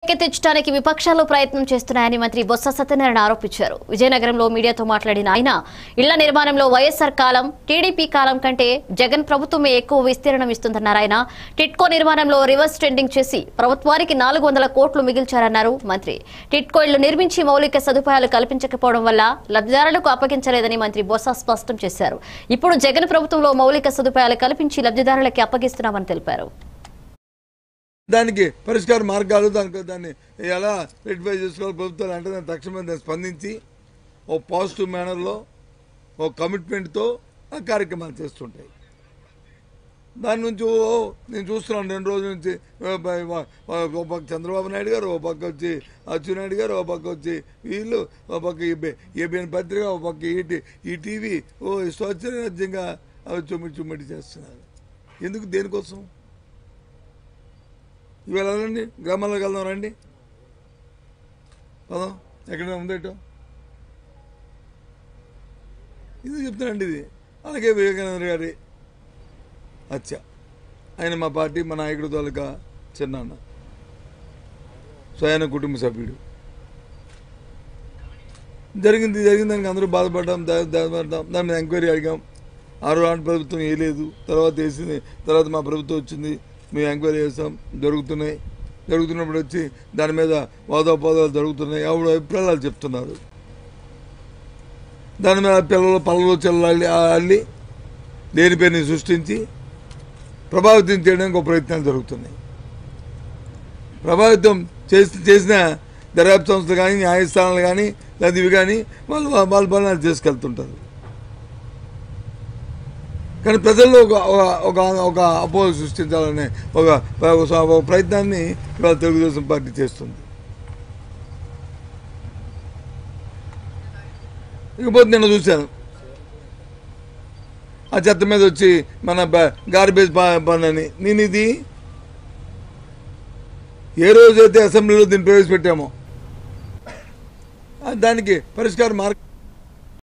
తెచ్చడానికి విపక్షాలు ప్రయత్నం చేస్తున్నాయని మంత్రి బొత్స సత్యనారాయణ ఆరోపించారు విజయనగరంలో మీడియాతో మాట్లాడిన ఆయన ఇళ్ల నిర్మాణంలో వైఎస్ఆర్ కాలం టీడీపీ కాలం కంటే జగన్ ప్రభుత్వమే ఎక్కువ విస్తీర్ణం ఇస్తుందన్నారు ఆయన టిట్కో నిర్మాణంలో రివర్స్ ట్రెండింగ్ చేసి ప్రభుత్వానికి నాలుగు వందల కోట్లు మిగిల్చారన్నారు మంత్రి టిట్కో ఇళ్లు నిర్మించి మౌలిక సదుపాయాలు కల్పించకపోవడం వల్ల లబ్ధిదారులకు అప్పగించలేదని మంత్రి బొత్స స్పష్టం చేశారు ఇప్పుడు జగన్ ప్రభుత్వంలో మౌలిక సదుపాయాలు కల్పించి లబ్ధిదారులకి అప్పగిస్తున్నామని తెలిపారు దానికి పరిష్కార మార్గాలు దానికి దాన్ని ఎలా రెక్టిఫై చేసుకోవాలి ప్రభుత్వాలు అంటే దాన్ని తక్షణమే దాన్ని స్పందించి ఓ పాజిటివ్ మేనర్లో ఓ కమిట్మెంట్తో ఆ కార్యక్రమాలు చేస్తుంటాయి దాని నుంచి ఓ నేను చూస్తున్నాను రెండు రోజుల నుంచి ఓ ప- ఓ- ఓ పక్క చంద్రబాబు నాయుడు గారు ఓ పక్క వచ్చి అచ్చెన్నాయుడు గారు ఓ పక్క వచ్చి వీళ్ళు ఓ పక్క ఏబిఎన్ పత్రిక ఓ పక్క ఈటీ ఈ టీవీ ఓ స్వచ్ఛరాజ్యంగా అవి చుమ్మిడి చుమ్మిడి చేస్తున్నారు ఎందుకు దేనికోసం ఇవాళ రండి గ్రామాల్లోకి వెళ్దాం రండి పదం ఎక్కడ ఉందేటో ఇది చెప్తానండి ఇది అలాగే వివేకానంద గారి హత్య ఆయన మా పార్టీ మా నాయకుడు తోలక చిన్నాన్న స్వయాన కుటుంబ సభ్యుడు జరిగింది జరిగింది దానికి అందరూ బాధపడ్డాం దా- బాధపడ్డాం దాని మీద ఎంక్వైరీ అడిగాం ఆరు ఆంటి ప్రభుత్వం వేయలేదు తర్వాత వేసింది తర్వాత మా ప్రభుత్వం వచ్చింది మేము ఎంక్వైరీ చేస్తాం జరుగుతున్నాయి జరుగుతున్నప్పుడు వచ్చి దాని మీద వాదోపాదాలు జరుగుతున్నాయి ఆవిడ అభిప్రాయాలు చెప్తున్నారు దాని మీద పిల్లలు పల్లలు చెల్లాలి అల్లి లేని పేరుని సృష్టించి ప్రభావితం చేయడానికి ఒక ప్రయత్నాలు జరుగుతున్నాయి ప్రభావితం చేసి చేసిన దర్యాప్తు సంస్థలు కానీ న్యాయస్థానాలు కానీ లేదా ఇవి కానీ వాళ్ళు వాళ్ళ పనులు వాళ్ళు చేసుకెళ్తుంటారు కానీ ప్రజల్లో ఒక ఒక- ఒక ఒక అపోహ సృష్టించాలనే ఒక ఒక ప్రయత్నాన్ని ఇవాళ తెలుగుదేశం పార్టీ చేస్తుంది ఇకపోతే నేను చూశాను ఆ చెత్త మీద వచ్చి మన గార్బేజ్ పని అని నేను ఇది ఏ రోజైతే అసెంబ్లీలో దీన్ని ప్రవేశపెట్టామో ఆ దానికి పరిష్కార మార్గం